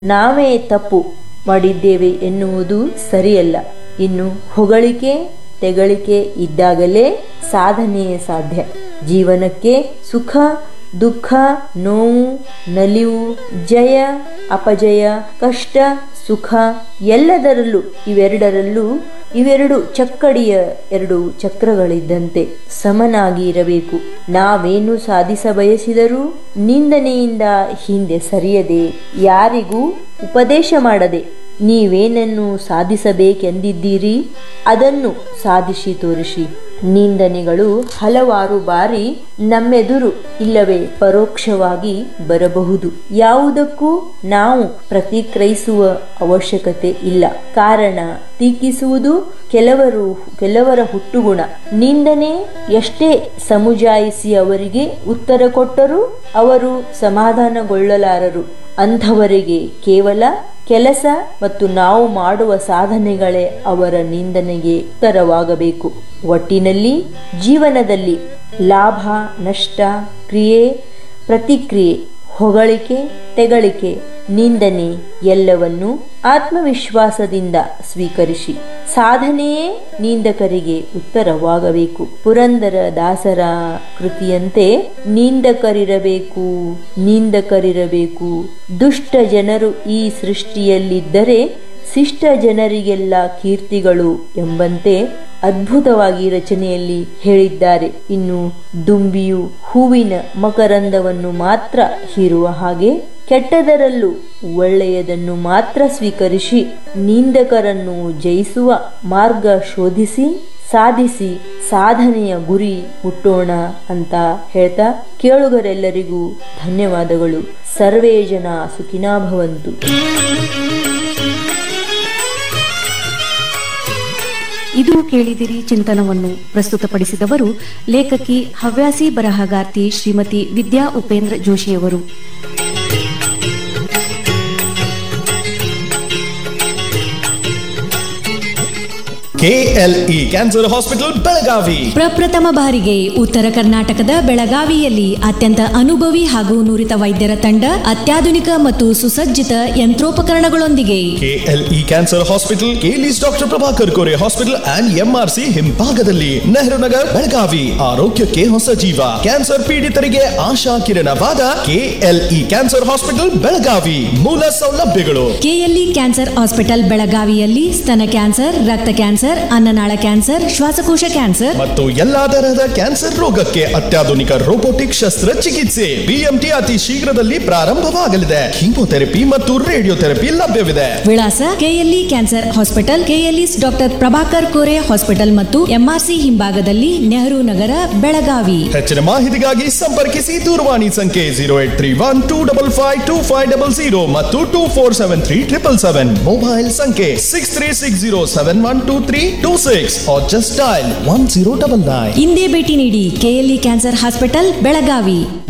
ನಾವೇ ತಪ್ಪು ಮಾಡಿದ್ದೇವೆ ಎನ್ನುವುದು ಸರಿಯಲ್ಲ ಇನ್ನು ಹೊಗಳಿಕೆ ತೆಗಳಿಕೆ ಇದ್ದಾಗಲೇ ಸಾಧನೆ ಸಾಧ್ಯ ಜೀವನಕ್ಕೆ ಸುಖ ದುಃಖ ನೋವು ನಲಿವು ಜಯ ಅಪಜಯ ಕಷ್ಟ ಸುಖ ಎಲ್ಲದರಲ್ಲೂ ಇವೆರಡರಲ್ಲೂ ಇವೆರಡು ಚಕ್ಕಡಿಯ ಎರಡು ಚಕ್ರಗಳಿದ್ದಂತೆ ಸಮನಾಗಿ ಇರಬೇಕು ನಾವೇನು ಸಾಧಿಸ ಬಯಸಿದರೂ ನಿಂದನೆಯಿಂದ ಹಿಂದೆ ಸರಿಯದೆ ಯಾರಿಗೂ ಉಪದೇಶ ಮಾಡದೆ ನೀವೇನನ್ನು ಸಾಧಿಸಬೇಕೆಂದಿದ್ದೀರಿ ಅದನ್ನು ಸಾಧಿಸಿ ತೋರಿಸಿ ನಿಂದನೆಗಳು ಹಲವಾರು ಬಾರಿ ನಮ್ಮೆದುರು ಇಲ್ಲವೇ ಪರೋಕ್ಷವಾಗಿ ಬರಬಹುದು ಯಾವುದಕ್ಕೂ ನಾವು ಪ್ರತಿಕ್ರಿಯಿಸುವ ಅವಶ್ಯಕತೆ ಇಲ್ಲ ಕಾರಣ ಟೀಕಿಸುವುದು ಕೆಲವರು ಕೆಲವರ ಹುಟ್ಟುಗುಣ ನಿಂದನೆ ಎಷ್ಟೇ ಸಮುಜಾಯಿಸಿ ಅವರಿಗೆ ಉತ್ತರ ಕೊಟ್ಟರೂ ಅವರು ಸಮಾಧಾನಗೊಳ್ಳಲಾರರು ಅಂಥವರಿಗೆ ಕೇವಲ ಕೆಲಸ ಮತ್ತು ನಾವು ಮಾಡುವ ಸಾಧನೆಗಳೇ ಅವರ ನಿಂದನೆಗೆ ಉತ್ತರವಾಗಬೇಕು ಒಟ್ಟಿನಲ್ಲಿ ಜೀವನದಲ್ಲಿ ಲಾಭ ನಷ್ಟ ಕ್ರಿಯೆ ಪ್ರತಿಕ್ರಿಯೆ ಹೊಗಳಿಕೆ ತೆಗಳಿಕೆ ನಿಂದನೆ ಎಲ್ಲವನ್ನು ಆತ್ಮವಿಶ್ವಾಸದಿಂದ ಸ್ವೀಕರಿಸಿ ಸಾಧನೆಯೇ ನಿಂದಕರಿಗೆ ಉತ್ತರವಾಗಬೇಕು ಪುರಂದರ ದಾಸರ ಕೃತಿಯಂತೆ ನಿಂದಕರಿರಬೇಕು ನಿಂದಕರಿರಬೇಕು ದುಷ್ಟ ಜನರು ಈ ಸೃಷ್ಟಿಯಲ್ಲಿದ್ದರೆ ಶಿಷ್ಟ ಜನರಿಗೆಲ್ಲ ಕೀರ್ತಿಗಳು ಎಂಬಂತೆ ಅದ್ಭುತವಾಗಿ ರಚನೆಯಲ್ಲಿ ಹೇಳಿದ್ದಾರೆ ಇನ್ನು ದುಂಬಿಯು ಹೂವಿನ ಮಕರಂದವನ್ನು ಮಾತ್ರ ಹೀರುವ ಹಾಗೆ ಕೆಟ್ಟದರಲ್ಲೂ ಒಳ್ಳೆಯದನ್ನು ಮಾತ್ರ ಸ್ವೀಕರಿಸಿ ನಿಂದಕರನ್ನು ಜಯಿಸುವ ಮಾರ್ಗ ಶೋಧಿಸಿ ಸಾಧಿಸಿ ಸಾಧನೆಯ ಗುರಿ ಮುಟ್ಟೋಣ ಅಂತ ಹೇಳ್ತಾ ಕೇಳುಗರೆಲ್ಲರಿಗೂ ಧನ್ಯವಾದಗಳು ಸರ್ವೇ ಜನ ಸುಖಿನಾ ಭವಂತು ಇದು ಕೇಳಿದಿರಿ ಚಿಂತನವನ್ನು ಪ್ರಸ್ತುತಪಡಿಸಿದವರು ಲೇಖಕಿ ಹವ್ಯಾಸಿ ಬರಹಗಾರ್ತಿ ಶ್ರೀಮತಿ ವಿದ್ಯಾ ಉಪೇಂದ್ರ ಜೋಶಿಯವರು ಕೆಎಲ್ಇ ಕ್ಯಾನ್ಸರ್ ಹಾಸ್ಪಿಟಲ್ ಬೆಳಗಾವಿ ಪ್ರಪ್ರಥಮ ಬಾರಿಗೆ ಉತ್ತರ ಕರ್ನಾಟಕದ ಬೆಳಗಾವಿಯಲ್ಲಿ ಅತ್ಯಂತ ಅನುಭವಿ ಹಾಗೂ ನುರಿತ ವೈದ್ಯರ ತಂಡ ಅತ್ಯಾಧುನಿಕ ಮತ್ತು ಸುಸಜ್ಜಿತ ಯಂತ್ರೋಪಕರಣಗಳೊಂದಿಗೆ KLE cancer hospital KLE's doctor Prabhakar Kore hospital and MRC ಹಿಂಭಾಗದಲ್ಲಿ ನೆಹರು ನಗರ್ ಬೆಳಗಾವಿ ಆರೋಗ್ಯಕ್ಕೆ ಹೊಸ ಜೀವ ಕ್ಯಾನ್ಸರ್ ಪೀಡಿತರಿಗೆ ಆಶಾ ಕಿರಣವಾದ ಕೆಎಲ್ಇ ಕ್ಯಾನ್ಸರ್ ಹಾಸ್ಪಿಟಲ್ ಬೆಳಗಾವಿ ಮೂಲ ಸೌಲಭ್ಯಗಳು ಕೆಎಲ್ಇ ಕ್ಯಾನ್ಸರ್ ಹಾಸ್ಪಿಟಲ್ ಬೆಳಗಾವಿಯಲ್ಲಿ ಸ್ತನ ಕ್ಯಾನ್ಸರ್ ರಕ್ತ ಕ್ಯಾನ್ಸರ್ ಅನ್ನನಾಳ ಕ್ಯಾನ್ಸರ್ ಶ್ವಾಸಕೋಶ ಕ್ಯಾನ್ಸರ್ ಮತ್ತು ಎಲ್ಲಾ ತರಹದ ಕ್ಯಾನ್ಸರ್ ರೋಗಕ್ಕೆ ಅತ್ಯಾಧುನಿಕ ರೋಬೋಟಿಕ್ ಶಸ್ತ್ರಚಿಕಿತ್ಸೆ ಬಿಎಂಟಿ ಅತಿ ಶೀಘ್ರದಲ್ಲಿ ಪ್ರಾರಂಭವಾಗಲಿದೆ ಕೀಮೋಥೆರಪಿ ಮತ್ತು ರೇಡಿಯೋಥೆರಪಿ ಲಭ್ಯವಿದೆ ವಿಳಾಸ KLE cancer hospital KLE's doctor Prabhakar Kore hospital ಮತ್ತು ಎಂಆರ್ಸಿ ಹಿಂಭಾಗದಲ್ಲಿ ನೆಹರು ನಗರ ಬೆಳಗಾವಿ ಹೆಚ್ಚಿನ ಮಾಹಿತಿಗಾಗಿ ಸಂಪರ್ಕಿಸಿ ದೂರವಾಣಿ ಸಂಖ್ಯೆ zero eight three one two double five two five double zero ಮತ್ತು two four seven three triple seven mobile ಸಂಖ್ಯೆ six three six zero seven one two three two six just dial one zero double nine ಇಂದೇ ಭೇಟಿ ನೀಡಿ KLE cancer hospital Belagavi